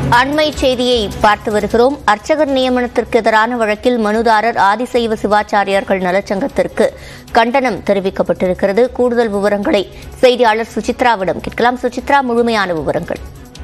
அண்மை செய்தியை பார்த்து வருகிறோம் அர்ச்சகர் நியமனத்திற்கு எதிரான வழக்கில் மனுதாரர் ஆதிசைவ சிவாச்சாரியார்கள் நலச்சங்கத்திற்கு கண்டனம் தெரிவிக்கப்பட்டிருக்கிறது கூடுதல் விவரங்களை செய்தியாளர் சுசித்ராவிடம் கேட்கலாம் சுசித்ரா முழுமையான விவரங்கள்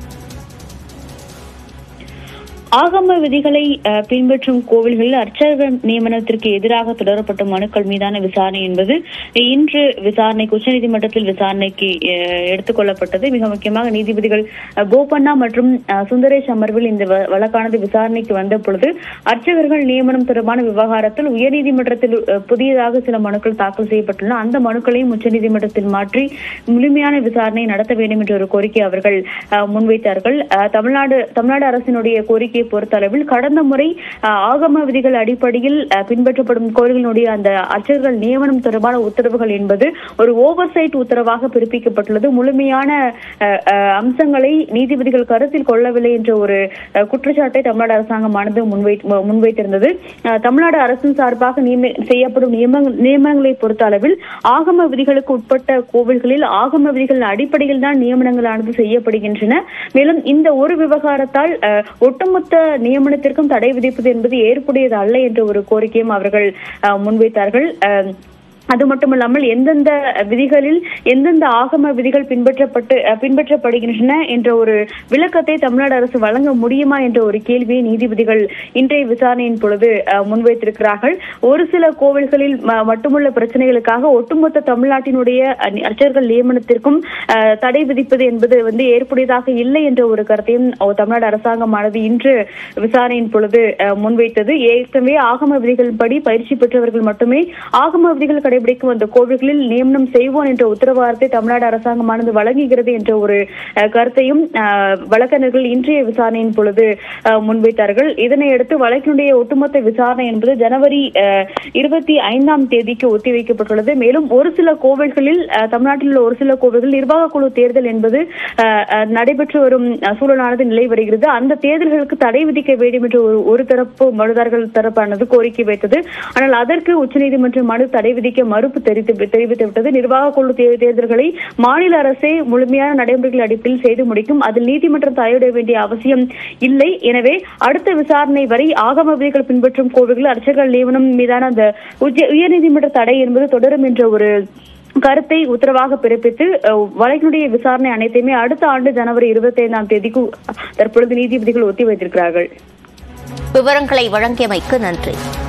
ஆகம விதிகளை அஹ், பின்பற்றும் கோவில்களில் அர்ச்சகர் நியமனத்திற்கு எதிராக தொடரப்பட்ட மனுக்கள் மீதான விசாரணை என்பது இன்று விசாரணைக்கு உச்சநீதிமன்றத்தில் விசாரணைக்கு அஹ், எடுத்துக் கொள்ளப்பட்டது மிக முக்கியமாக நீதிபதிகள் அஹ், போபண்ணா மற்றும் அஹ், சுந்தரேஷ் அமர்வில் இந்த வ- வழக்கானது விசாரணைக்கு வந்த பொழுது அர்ச்சகர்கள் நியமனம் தொடர்பான விவகாரத்தில் உயர்நீதிமன்றத்தில் அஹ், புதியதாக சில மனுக்கள் தாக்கல் செய்யப்பட்டுள்ளன அந்த மனுக்களையும் உச்சநீதிமன்றத்தில் மாற்றி முழுமையான விசாரணை நடத்த வேண்டும் என்ற ஒரு கோரிக்கை அவர்கள் அஹ், முன்வைத்தார்கள் அஹ், தமிழ்நாடு தமிழ்நாடு அரசினுடைய கோரிக்கையை பொறுத்தளவில் கடந்த முறை அஹ், ஆகம விதிகள் அடிப்படையில் அஹ், பின்பற்றப்படும் கோயில்களுடைய அந்த அர்ச்சகர்கள் நியமனம் தொடர்பான உத்தரவுகள் என்பது ஒரு ஓவர்சைட் உத்தரவாக பிறப்பிக்கப்பட்டுள்ளது முழுமையான அஹ், அஹ், அம்சங்களை நீதிபதிகள் கருத்தில் கொள்ளவில்லை என்ற ஒரு அஹ், குற்றச்சாட்டை தமிழ்நாடு அரசாங்கமானது முன்வை முன்வைத்திருந்தது அஹ், தமிழ்நாடு அரசின் சார்பாக நியமி செய்யப்படும் நியம- நியமனங்களை பொறுத்த அளவில் ஆகம விதிகளுக்கு உட்பட்ட கோவில்களில் ஆகம விதிகளின் அடிப்படையில் தான் நியமனங்களானது செய்யப்படுகின்றன மேலும் இந்த ஒரு விவகாரத்தால் அஹ், ஒட்டுமொத்த நியமனத்திற்கும் தடை விதிப்பது என்பது ஏற்புடையது அல்ல என்ற ஒரு கோரிக்கையும் அவர்கள் அஹ், முன்வைத்தார்கள் அஹ், அது மட்டுமல்லாமல் எந்தெந்த விதிகளில் எந்தெந்த ஆகம விதிகள் பின்பற்றப்பட்டு அஹ், பின்பற்றப்படுகின்றன என்ற ஒரு விளக்கத்தை தமிழ்நாடு அரசு வழங்க முடியுமா என்ற ஒரு கேள்வியை நீதிபதிகள் இன்றைய விசாரணையின் பொழுது அஹ், முன்வைத்திருக்கிறார்கள் ஒரு சில கோவில்களில் ம- மட்டுமுள்ள பிரச்சனைகளுக்காக ஒட்டுமொத்த தமிழ்நாட்டினுடைய அஹ், அர்ச்சகர்கள் நியமனத்திற்கும் அஹ், தடை விதிப்பது என்பது வந்து ஏற்புடையதாக இல்லை என்ற ஒரு கருத்தையும் அஹ், தமிழ்நாடு அரசாங்கமானது இன்று விசாரணையின் பொழுது அஹ், முன்வைத்தது ஏற்கனவே ஆகம விதிகளின்படி பயிற்சி பெற்றவர்கள் மட்டுமே ஆகம விதிகள் கடைபிடிக்கும் அந்த கோவில்களில் நியமனம் செய்வோம் என்ற உத்தரவாதத்தை தமிழ்நாடு அரசாங்கமானது வழங்குகிறது என்ற ஒரு அஹ், கருத்தையும் அஹ், வழக்கறிஞர்கள் இன்றைய விசாரணையின் பொழுது அஹ், முன்வைத்தார்கள் இதனையடுத்து வழக்கினுடைய ஒட்டுமொத்த விசாரணை என்பது ஜனவரி அஹ், இருபத்தி ஐந்தாம் தேதிக்கு ஒத்திவைக்கப்பட்டுள்ளது மேலும் ஒரு சில கோவில்களில் அஹ், தமிழ்நாட்டில் உள்ள ஒரு சில கோவில்கள் நிர்வாக குழு தேர்தல் என்பது அஹ், அஹ், நடைபெற்று வரும் அஹ், சூழலானது நிலை வருகிறது அந்த தேர்தல்களுக்கு தடை விதிக்க வேண்டும் என்று ஒரு ஒரு தரப்பு மனுதாரர்கள் தரப்பானது கோரிக்கை வைத்தது ஆனால் அதற்கு உச்சநீதிமன்ற மனு தடை விதிக்க மறுப்பு தெரிவித்து தெரிவித்து விட்டது நிர்வாக குழு தே- தேர்தல்களை மாநில அரசே முழுமையான நடைமுறைகள் அடிப்படையில் செய்து முடிக்கும் அதில் நீதிமன்றம் தலையிட வேண்டிய அவசியம் இல்லை எனவே அடுத்த விசாரணை வரை ஆகம விதிகள் பின்பற்றும் கோவில்கள் அர்ச்சகர்கள் நியமனம் மீதான அந்த உச்ச- உயர்நீதிமன்ற தடை என்பது தொடரும் என்ற ஒரு கருத்தை உத்தரவாக பிறப்பித்து அஹ், வழக்கினுடைய விசாரணை அனைத்தையுமே அடுத்த ஆண்டு ஜனவரி இருபத்தி ஐந்தாம் தேதிக்கு தற்பொழுது நீதிபதிகள் ஒத்தி வைத்திருக்கிறார்கள் விவரங்களை வழங்கியமைக்கு நன்றி